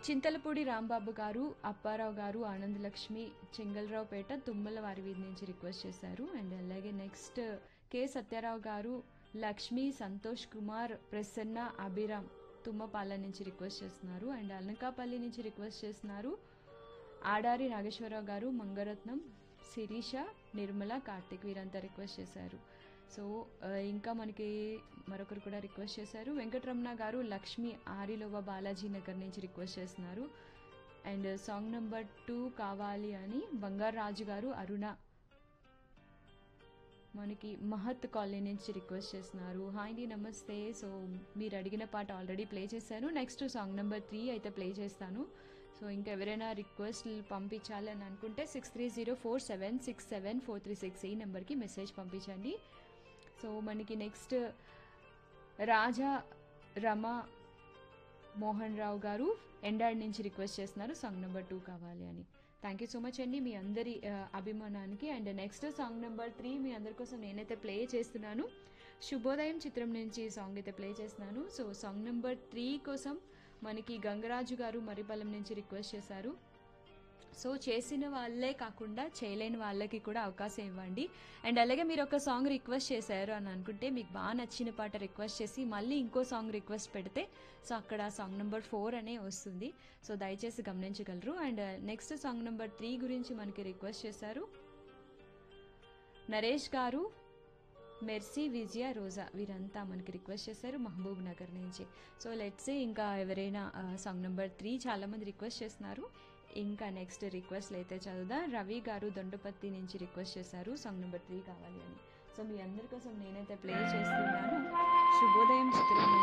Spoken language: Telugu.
చింతలపూడి రాంబాబు గారు అప్పారావు గారు ఆనందలక్ష్మి చెంగల్రావుపేట తుమ్మల వారి వీధి నుంచి రిక్వెస్ట్ చేశారు అండ్ అలాగే నెక్స్ట్ కె సత్యారావు గారు లక్ష్మి సంతోష్ కుమార్ ప్రసన్న అభిరామ్ తుమ్మపాల నుంచి రిక్వెస్ట్ చేస్తున్నారు అండ్ అనకాపల్లి నుంచి రిక్వెస్ట్ చేస్తున్నారు ఆడారి నాగేశ్వరరావు గారు మంగరత్నం శిరీష నిర్మల కార్తిక్ వీరంతా రిక్వెస్ట్ చేశారు సో ఆ, ఇంకా మనకి మరొకరు కూడా రిక్వెస్ట్ చేశారు వెంకటరమణ గారు లక్ష్మి ఆరిలోవ బాలాజీ నగర్ నుంచి రిక్వెస్ట్ చేస్తున్నారు అండ్ సాంగ్ నెంబర్ టూ కావాలి అని బంగారు రాజు గారు అరుణ మనకి మహత్ కాలనీ నుంచి రిక్వెస్ట్ చేస్తున్నారు హాయ్ అండి నమస్తే సో మీరు అడిగిన పాట ఆల్రెడీ ప్లే చేశాను నెక్స్ట్ సాంగ్ నెంబర్ త్రీ అయితే ప్లే చేస్తాను సో ఇంకా ఎవరైనా రిక్వెస్ట్ పంపించాలి అని అనుకుంటే six three zero four seven six seven four three six ఈ నెంబర్కి మెసేజ్ పంపించండి సో మనకి నెక్స్ట్ రాజా రమ మోహన్ రావు గారు ఎండాడ్ నుంచి రిక్వెస్ట్ చేస్తున్నారు సాంగ్ నెంబర్ టూ కావాలి అని థ్యాంక్ యూ సో మచ్ అండి మీ అందరి ఆ, అభిమానానికి and next song number three మీ అందరి కోసం నేనైతే ప్లే చేస్తున్నాను శుభోదయం చిత్రం నుంచి ఈ సాంగ్ అయితే ప్లే చేస్తున్నాను సో సాంగ్ నెంబర్ త్రీ కోసం మనకి గంగరాజు గారు మరిపల్లం నుంచి రిక్వెస్ట్ చేశారు సో చేసిన వాళ్ళే కాకుండా చేయలేని వాళ్ళకి కూడా అవకాశం ఇవ్వండి అండ్ అలాగే మీరు ఒక సాంగ్ రిక్వెస్ట్ చేశారు అని అనుకుంటే మీకు బాగా నచ్చిన పాట రిక్వెస్ట్ చేసి మళ్ళీ ఇంకో సాంగ్ రిక్వెస్ట్ పెడితే సో అక్కడ సాంగ్ నెంబర్ ఫోర్ అనే వస్తుంది సో దయచేసి గమనించగలరు and next song number three గురించి మనకి రిక్వెస్ట్ చేశారు నరేష్ గారు మెర్సీ విజయ రోజా వీరంతా మనకి రిక్వెస్ట్ చేశారు మహబూబ్ నగర్ నుంచి సో లెట్స్ ఇంకా ఎవరైనా సాంగ్ నెంబర్ త్రీ చాలామంది రిక్వెస్ట్ చేస్తున్నారు ఇంకా నెక్స్ట్ రిక్వెస్ట్లు అయితే చదువుదా రవి గారు దొండపత్తి నుంచి రిక్వెస్ట్ చేశారు సాంగ్ నెంబర్ త్రీ కావాలి అని సో మీ అందరి కోసం నేనైతే ప్లే చేస్తున్నాను శుభోదయం చిత్రం నుంచి